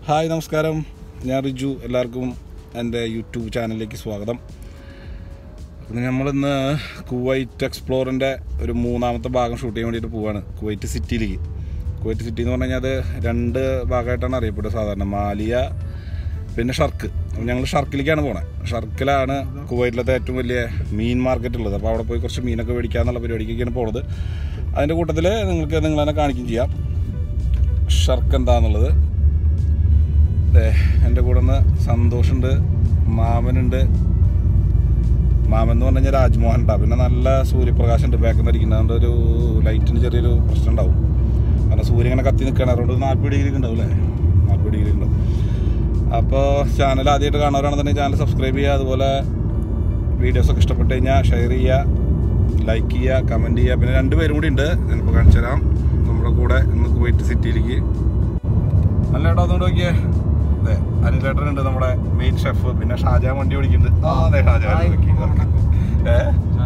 Hi നമസ്കാരം ഞാൻ റിജു എല്ലാവർക്കും എൻ്റെ യൂട്യൂബ് ചാനലിലേക്ക് സ്വാഗതം അപ്പം നമ്മളിന്ന് കുവൈറ്റ് എക്സ്പ്ലോറിൻ്റെ ഒരു മൂന്നാമത്തെ ഭാഗം ഷൂട്ട് ചെയ്യാൻ വേണ്ടിയിട്ട് പോവാണ് കുവൈറ്റ് സിറ്റിയിലേക്ക് കുവൈറ്റ് സിറ്റി എന്ന് പറഞ്ഞു കഴിഞ്ഞാൽ അത് രണ്ട് ഭാഗമായിട്ടാണ് അറിയപ്പെടുന്നത് സാധാരണ മാലിയ പിന്നെ ഷർക്ക് അപ്പം ഞങ്ങൾ ഷർക്കിലേക്കാണ് പോണത് ഷർക്കിലാണ് കുവൈറ്റിലത്തെ ഏറ്റവും വലിയ മീൻ മാർക്കറ്റ് ഉള്ളത് അപ്പോൾ അവിടെ പോയി കുറച്ച് മീനൊക്കെ മേടിക്കാന്നുള്ള പരിപാടിക്കൊക്കെയാണ് പോണത് അതിൻ്റെ കൂട്ടത്തിൽ നിങ്ങൾക്ക് നിങ്ങൾ തന്നെ കാണിക്കുകയും ചെയ്യാം ഷർക്ക് എന്താണെന്നുള്ളത് അതെ എൻ്റെ കൂടെ നിന്ന് സന്തോഷുണ്ട് മാമനുണ്ട് മാമൻ എന്ന് പറഞ്ഞു കഴിഞ്ഞാൽ രാജ്മോഹൻ ഉണ്ടാവും പിന്നെ നല്ല സൂര്യപ്രകാശം ഉണ്ട് ബാക്കിൽ നിന്ന് ഇരിക്കുന്നത് അതുകൊണ്ട് ഒരു ലൈറ്റിന് ചെറിയൊരു പ്രശ്നം ഉണ്ടാവും കാരണം സൂര്യൻ ഇങ്ങനെ കത്തി നിൽക്കുകയാണ് അതുകൊണ്ട് നാൽപ്പത് ഡിഗ്രി ഉണ്ടാവും അല്ലേ നാൽപ്പത് ഡിഗ്രി ഉണ്ടാവും അപ്പോൾ ചാനൽ ആദ്യമായിട്ട് കാണുന്നവരാണെന്നുണ്ടെങ്കിൽ ചാനൽ സബ്സ്ക്രൈബ് ചെയ്യുക അതുപോലെ വീഡിയോസൊക്കെ ഇഷ്ടപ്പെട്ട് കഴിഞ്ഞാൽ ഷെയർ ചെയ്യുക ലൈക്ക് ചെയ്യുക കമൻറ്റ് ചെയ്യുക പിന്നെ രണ്ട് പേരും കൂടി ഉണ്ട് ഞാനിപ്പോൾ കാണിച്ചു തരാം നമ്മുടെ കൂടെ ഇന്ന് കുവൈറ്റ് സിറ്റിയിലേക്ക് നല്ല ഏട്ടാ ഒന്നുകൂടെ നോക്കിയേ അതെ അനിലേട്ടൻ ഉണ്ട് നമ്മുടെ മെയിൻ ഷെഫ് പിന്നെ ഷാജാൻ വണ്ടി ഓടിക്കുന്നുണ്ട് ആ അതെ ഷാജാൻ ഏ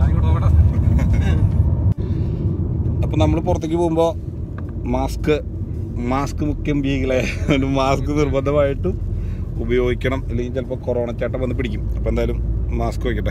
അപ്പൊ നമ്മൾ പുറത്തേക്ക് പോകുമ്പോൾ മാസ്ക് മാസ്ക് മുഖ്യം ബീഗിലെ മാസ്ക് നിർബന്ധമായിട്ടും ഉപയോഗിക്കണം അല്ലെങ്കിൽ ചിലപ്പോൾ കൊറോണ ചേട്ടൻ വന്ന് പിടിക്കും അപ്പോൾ എന്തായാലും മാസ്ക് വയ്ക്കട്ടെ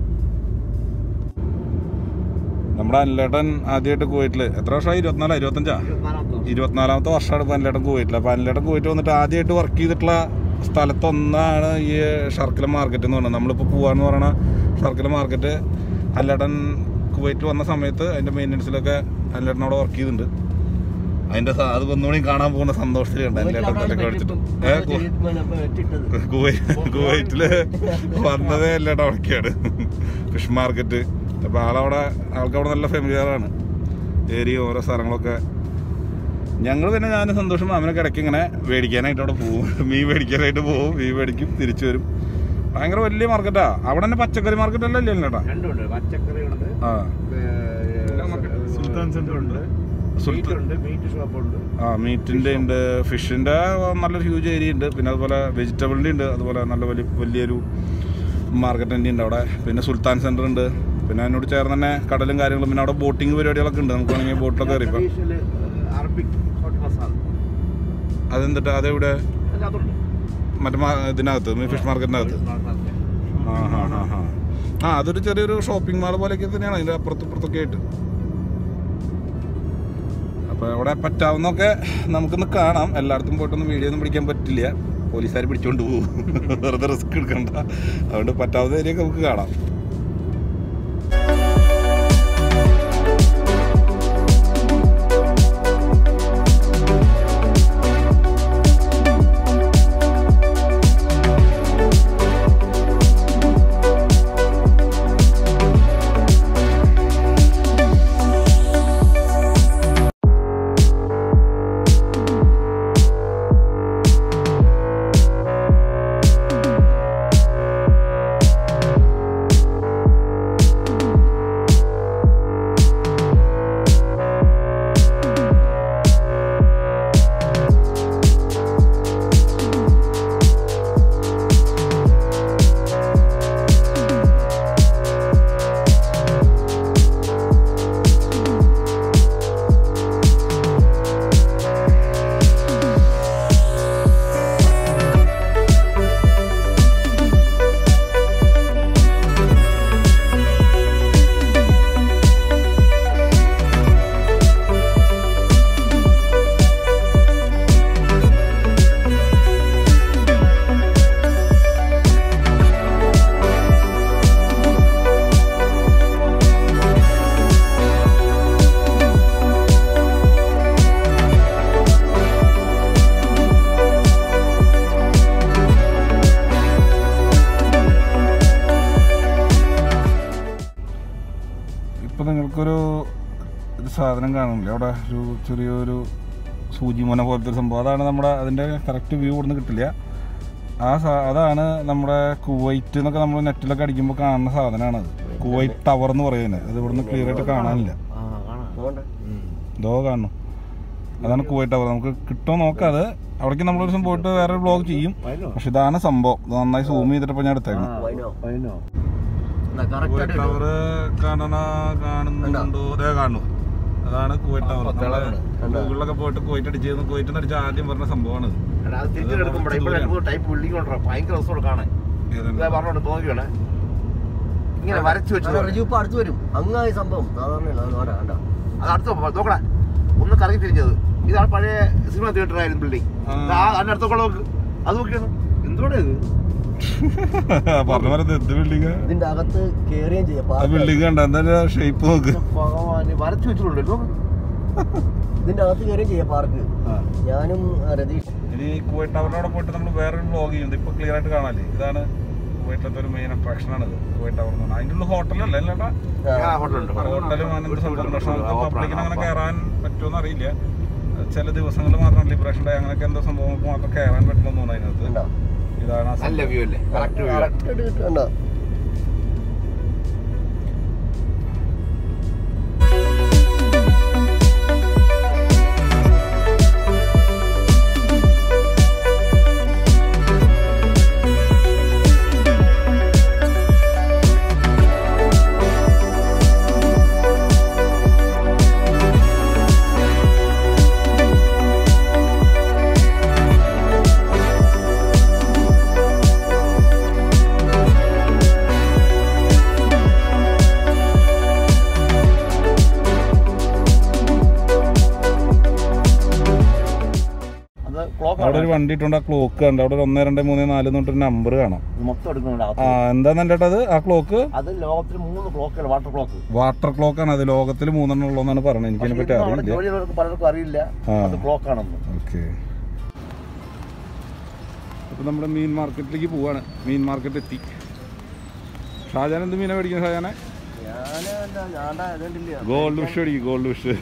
നമ്മുടെ അനിലേട്ടൻ ആദ്യമായിട്ട് കുവൈറ്റിൽ എത്ര വർഷമായി ഇരുപത്തിനാലാ ഇരുപത്തഞ്ചാ ഇരുപത്തിനാലാമത്തെ വർഷമാണ് ഇപ്പോൾ അനിലേട്ടൻ കുവൈറ്റിൽ അപ്പോൾ അനിലേട്ടൻ കുവൈറ്റ് വന്നിട്ട് ആദ്യമായിട്ട് വർക്ക് ചെയ്തിട്ടുള്ള സ്ഥലത്തൊന്നാണ് ഈ ഷർക്കില മാർക്കറ്റ് എന്ന് പറയുന്നത് നമ്മളിപ്പോൾ പോവാന്ന് പറയണ ഷർക്കില മാർക്കറ്റ് അനിലേട്ടൻ കുവൈറ്റിൽ വന്ന സമയത്ത് അതിൻ്റെ മെയിൻ്റനൻസിലൊക്കെ അനിലേട്ടൻ അവിടെ വർക്ക് ചെയ്തിട്ടുണ്ട് അതിൻ്റെ സ- അത് ഒന്നുകൂടി കാണാൻ പോകുന്ന സന്തോഷത്തിലുണ്ട് അനിലേട്ടൻ തലൊക്കെ അടിച്ചിട്ട് ഏ കു- കുവൈ- കുവൈറ്റില് വന്നതേ അല്ലേട്ടാ അവിടേക്കാണ് ഫിഷ് മാർക്കറ്റ് അപ്പൊ ആളവിടെ ആൾക്ക് അവിടെ നല്ല ഫെമിലിയറാണ് ഏരിയ ഓരോ സ്ഥലങ്ങളൊക്കെ ഞങ്ങൾ പിന്നെ ഞാൻ സന്തോഷം മാമനൊക്കെ ഇടയ്ക്ക് ഇങ്ങനെ മേടിക്കാനായിട്ട് അവിടെ പോകും മീൻ മേടിക്കാനായിട്ട് പോകും മീൻ മേടിക്കും തിരിച്ചു വരും ഭയങ്കര വലിയ മാർക്കറ്റാ അവിടെ തന്നെ പച്ചക്കറി മാർക്കറ്റ് അല്ലേ അല്ലേ ചേട്ടാ രണ്ടുണ്ട് പച്ചക്കറിയുണ്ട് ആ സുൽത്താൻ സെന്റർ ഉണ്ട് സുൽത്താൻ- ഉണ്ട് മീറ്റ് ഷോപ്പ് ഉണ്ട് ആ മീറ്റിന്റെ ഉണ്ട് ഫിഷിന്റെ നല്ലൊരു ഹ്യൂജ് ഏരിയ ഉണ്ട് പിന്നെ അതുപോലെ വെജിറ്റബിളിന്റെ ഉണ്ട് അതുപോലെ നല്ല വലിയ വലിയൊരു മാർക്കറ്റ് തന്നെ ഉണ്ട് അവിടെ പിന്നെ സുൽത്താൻ സെന്റർ ഉണ്ട് പിന്നെ അതിനോട് ചേർന്ന് തന്നെ കടലും കാര്യങ്ങളും പിന്നെ അവിടെ ബോട്ടിംഗ് പരിപാടികളൊക്കെ ഉണ്ട് നമുക്ക് വേണമെങ്കിൽ ബോട്ടിലൊക്കെ കയറി ഇപ്പം ട്രഡീഷണൽ അറബിക് ഹോട്ട് മസാല അതെന്തിട്ട് അതെവിടെ അല്ല അതുണ്ട് മറ്റേ മാ- ഇതിനകത്ത് ഫിഷ് മാർക്കറ്റിനകത്ത് ആ ഹാ ഹാ ഹാ ആ അതൊരു ചെറിയൊരു ഷോപ്പിംഗ് മാൾ പോലെയൊക്കെ തന്നെയാണ് അതിൻ്റെ അപ്പുറത്തും ഇപ്പുറത്തൊക്കെ ആയിട്ട് അപ്പോൾ അവിടെ പറ്റാവുന്നൊക്കെ നമുക്കൊന്ന് കാണാം എല്ലായിടത്തും പോയിട്ടൊന്നും വീഡിയോ ഒന്നും പിടിക്കാൻ പറ്റില്ല പോലീസുകാർ പിടിച്ചോണ്ട് പോകും വെറുതെ റിസ്ക് എടുക്കണ്ട അതുകൊണ്ട് പറ്റാവുന്ന ഏരിയ നമുക്ക് കാണാം ഇപ്പം നിങ്ങൾക്കൊരു ഒരു സാധനം കാണില്ലേ അവിടെ ഒരു ചെറിയൊരു സൂചി മുന പോലത്തെ ഒരു സംഭവം അതാണ് നമ്മുടെ അതിൻ്റെ കറക്റ്റ് വ്യൂ ഇവിടുന്ന് കിട്ടില്ല ആ സാ അതാണ് നമ്മുടെ കുവൈറ്റ് എന്നൊക്കെ നമ്മൾ നെറ്റിലൊക്കെ അടിക്കുമ്പോൾ കാണുന്ന സാധനമാണ് അത് കുവൈറ്റ് ടവർ എന്ന് പറയുന്നത് അത് ഇവിടുന്ന് ക്ലിയർ ആയിട്ട് കാണാനില്ല ആ കാണാം ഇതോ കാണുന്നു അതാണ് കുവൈറ്റ് ടവർ നമുക്ക് കിട്ടുമോ നോക്കാം അത് അവിടേക്ക് നമ്മളൊരു ദിവസം പോയിട്ട് വേറെ ബ്ലോഗ് ചെയ്യും പൈനോ പക്ഷെ ഇതാണ് സംഭവം ഇത് നന്നായി സൂം ചെയ്തിട്ട് ഞാൻ എടുത്തേക്കണം പൈനോ പൈനോ ടവർ കാണണ കാണുന്നുണ്ടോ അതെ കാണുന്നു അതാണ് കുവൈറ്റ് ടവർ പത്താളാണ്. നമ്മള് ഗൂഗിളിലൊക്കെ പോയിട്ട് കുവൈറ്റ് അടിച്ചിരുന്നു കുവൈറ്റ് അടിച്ച ആദ്യം പറഞ്ഞ സംഭവമാണ് ഇത്. എടാ, അത് തിരിച്ചെടുക്കുമ്പോഴേ ഇവിടെ രണ്ട് മൂന്ന് ടൈപ്പ് ബിൽഡിംഗ് ഉണ്ടോ ഭയങ്കര രസമാണ് കാണാൻ ഏതാണ്? ഇതാ പറഞ്ഞോണ്ട് തോന്നിക്കണേ ഇങ്ങനെ വരച്ചു വെച്ചു റിജു ഇപ്പൊ അടുത്ത് വരും അങ്ങായി സംഭവം സാധാരണ കണ്ട അത് അടുത്ത് പോ, നോക്കടാ ഒന്ന് കറങ്ങി തിരിഞ്ഞത് ഇതാണ് പഴയ സിനിമ തിയേറ്റർ ആയിരുന്നു ബിൽഡിംഗ് ആ. അതിന്റെ അടുത്തൊക്കെ നോക്ക് അത് നോക്കിയാണ് എന്തോടെ ഇത് പറഞ്ഞ പോലെ ഇത് എന്ത് ബിൽഡിംഗ് ഇതിന്റെ അകത്ത് കേറുകയും ചെയ്യാം ആ പാർക്ക് ബിൽഡിംഗ് കണ്ട എന്താ ഷേപ്പ് നോക്ക് ഭഗവാന് വരച്ചു വെച്ചിട്ടുണ്ടല്ലോ ഇതിന്റെ അകത്ത് കയറുകയും ചെയ്യാം പാർക്ക് ഞാനും ആ, രതീഷ് ഇനി കുവൈറ്റ് ടവറിനോടെ പോയിട്ട് നമ്മൾ വേറൊരു വ്ളോഗ് ചെയ്യുന്നത് ഇപ്പൊ ക്ലിയർ ആയിട്ട് കാണാല്ലേ ഇതാണ് കുവൈറ്റിലത്തെ ഒരു മെയിൻ അട്രാക്ഷൻ ആണ് ഇത് കുവൈറ്റ് ടവർ എന്ന് പറഞ്ഞാൽ അതിൻ്റെ ഉള്ളിൽ ഹോട്ടലല്ലേ അല്ലേട്ടാ ആ, ഹോട്ടലുണ്ട് ഹോട്ടലും അങ്ങനത്തെ സംഭവം പക്ഷെ നമുക്ക് പബ്ലിക്കിന് അങ്ങനെ കയറാൻ പറ്റുമെന്ന് അറിയില്ല ചില ദിവസങ്ങളിൽ മാത്രം ലിബറേഷൻ ഡേ അങ്ങനെയൊക്കെ എന്തോ സംഭവങ്ങൾക്ക് മാത്രം കയറാൻ പറ്റുമെന്ന് തോന്നുന്നു അതിനകത്ത് കണ്ടോ? ഇതാണ് ആ നല്ല സംഭവം. വ്യൂ അല്ലേ കറക്റ്റ് വ്യൂ Correct ആയിട്ട് കിട്ടും, കണ്ടോ? അത് ക്ലോക്ക് അവിടെ ഒരു വണ്ടി ഇട്ടുണ്ട് ആ ക്ലോക്ക് കണ്ട് അവിടെ ഒരു ഒന്ന് രണ്ട് മൂന്ന് നാല് എന്നിട്ടൊരു നമ്പർ കാണാം മൊത്തം എടുക്കുന്നുണ്ട് ആ അകത്ത്. എന്താന്ന് എൻ്റെ അത് ആ ക്ലോക്ക് അത് ലോകത്തിൽ മൂന്ന് ക്ലോക്കുകൾ വാട്ടർ ക്ലോക്ക് വാട്ടർ ക്ലോക്ക് ആണ് അത് ലോകത്തിൽ മൂന്നെണ്ണം ഉള്ളതെന്നാണ് പറയുന്നത് എനിക്കതിനെ പറ്റി അവിടെ അറിയില്ല ജോലിയുള്ളവർക്ക് പലർക്കും അറിയില്ല ആ. അത് ക്ലോക്ക് ആണെന്ന് ഓക്കെ അപ്പോൾ നമ്മുടെ മീൻ മാർക്കറ്റിലേക്ക് പോവാണ് മീൻ മാർക്കറ്റ് എത്തി ഷാജാൻ എന്ത് മീനാണ് മേടിക്കുന്നത് ഷാജാനെ ഞാന് എന്താ, ഞാണ്ടാ ഇതുണ്ടില്ല. ഗോൾഡ് ഫിഷ് മേടിക്കും ഗോൾഡ് ഫിഷ്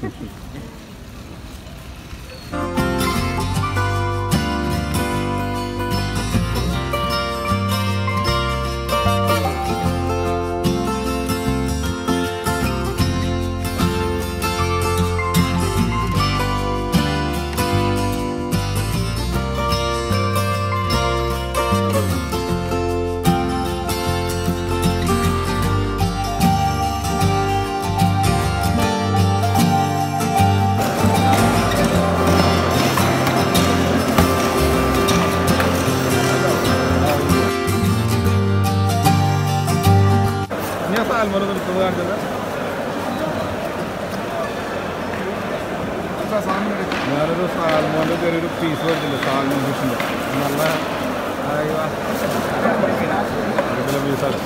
ഞാൻ സാൽമൺ നിർത്തുന്നത് കാണിച്ചത് ഞാനൊരു സാൽമോൻ്റെ ചെറിയൊരു പീസ് മേടിച്ചില്ല സാൽമൺ ഫിഷിൻ്റെ നല്ല അടിപൊളി പീസാണ്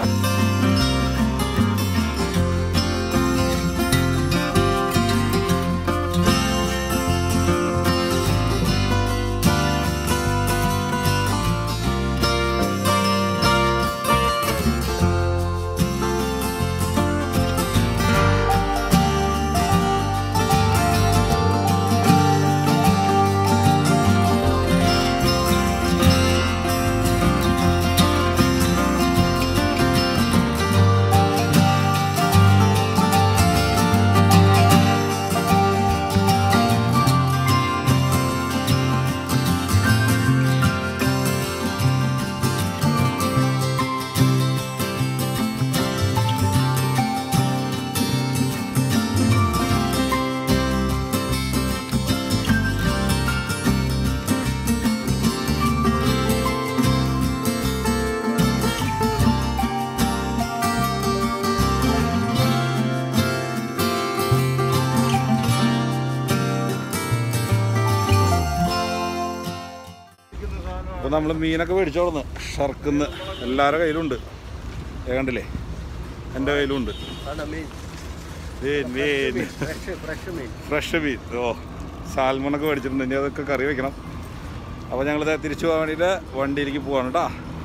അപ്പോൾ നമ്മൾ മീനൊക്കെ മേടിച്ചോളുന്നു ഷർക്കുന്ന് എല്ലാവരുടെ കയ്യിലുണ്ട് ദേ കണ്ടില്ലേ എൻ്റെ കയ്യിലുണ്ട് കണ്ടോ, മീൻ. മീൻ മീൻ Fresh, fresh മീൻ. ഫ്രഷ് മീൻ ഓ സാൽമണൊക്കെ മേടിച്ചിട്ടുണ്ട് ഇനി അതൊക്കെ കറി വെക്കണം അപ്പോൾ ഞങ്ങൾ തിരിച്ചു പോകാൻ വേണ്ടിയിട്ട് വണ്ടിയിലേക്ക് പോവാണ് കേട്ടോ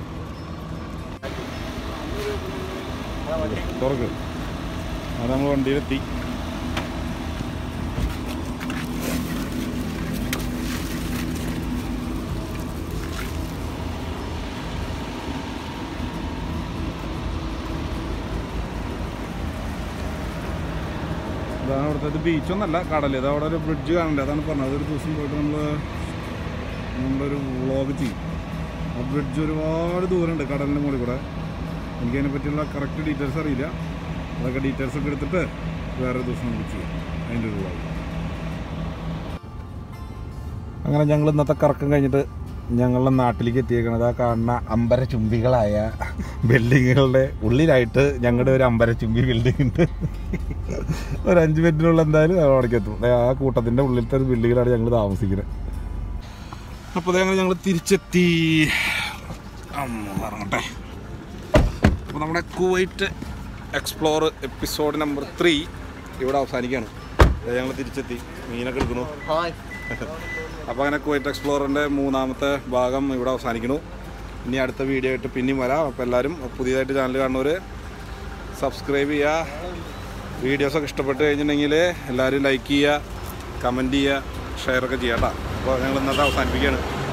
തുറക്ക് അത് നമ്മൾ വണ്ടിയിലെത്തി ഇതാണ് ഇവിടുത്തെ ബീച്ചൊന്നല്ല കടൽ ഇത് അവിടെ ഒരു ബ്രിഡ്ജ് കാണണ്ടേ അതാണ് പറഞ്ഞത് അതൊരു ദിവസം പോയിട്ട് നമ്മൾ നമ്മളൊരു വ്ളോഗ് ചെയ്യും ആ ബ്രിഡ്ജ് ഒരുപാട് ദൂരമുണ്ട് കടലിൻ്റെ മുകളിൽ കൂടെ എനിക്കതിനെ പറ്റിയുള്ള കറക്റ്റ് ഡീറ്റെയിൽസ് അറിയില്ല അതൊക്കെ ഡീറ്റെയിൽസ് ഒക്കെ എടുത്തിട്ട് വേറെ ദിവസം നമുക്ക് ചെയ്യാം അതിൻ്റെ ഒരു വ്ളോഗ് അങ്ങനെ ഞങ്ങൾ ഇന്നത്തെ കറക്കം കഴിഞ്ഞിട്ട് ഞങ്ങളുടെ നാട്ടിലേക്ക് എത്തിയേക്കണത് ആ കാണുന്ന അമ്പര ചുംബികളായ ബിൽഡിങ്ങുകളുടെ ഉള്ളിലായിട്ട് ഞങ്ങളുടെ ഒരു അമ്പര ചുംബി ബിൽഡിംഗ് ഉണ്ട് ഒരു അഞ്ച് മിനിറ്റിനുള്ള എന്തായാലും അവിടേക്ക് എത്തും ദേ ആ കൂട്ടത്തിൻ്റെ ഉള്ളിലത്തെ ഒരു ബിൽഡിങ്ങിലാണ് ഞങ്ങൾ താമസിക്കുന്നത് അപ്പോൾ ഞങ്ങൾ ഞങ്ങൾ തിരിച്ചെത്തി അമ്മ ഇറങ്ങട്ടെ അപ്പോൾ നമ്മുടെ Kuwait explore episode number three ഇവിടെ അവസാനിക്കുകയാണ് ഞങ്ങൾ തിരിച്ചെത്തി മീനൊക്കെ എടുക്കുന്നു ഹായ് അപ്പോൾ അങ്ങനെ കുവൈറ്റ് എക്സ്പ്ലോറിൻ്റെ മൂന്നാമത്തെ ഭാഗം ഇവിടെ അവസാനിക്കുന്നു ഇനി അടുത്ത വീഡിയോ ആയിട്ട് പിന്നെയും വരാം അപ്പോൾ എല്ലാവരും പുതിയതായിട്ട് ചാനൽ കാണുന്നവർ സബ്സ്ക്രൈബ് ചെയ്യുക വീഡിയോസൊക്കെ ഇഷ്ടപ്പെട്ട് കഴിഞ്ഞിട്ടുണ്ടെങ്കിൽ എല്ലാവരും ലൈക്ക് ചെയ്യുക കമൻറ്റ് ചെയ്യുക ഷെയറൊക്കെ ചെയ്യാം കേട്ടോ അപ്പോൾ ഞങ്ങൾ ഇന്നത്തെ അവസാനിപ്പിക്കുകയാണ്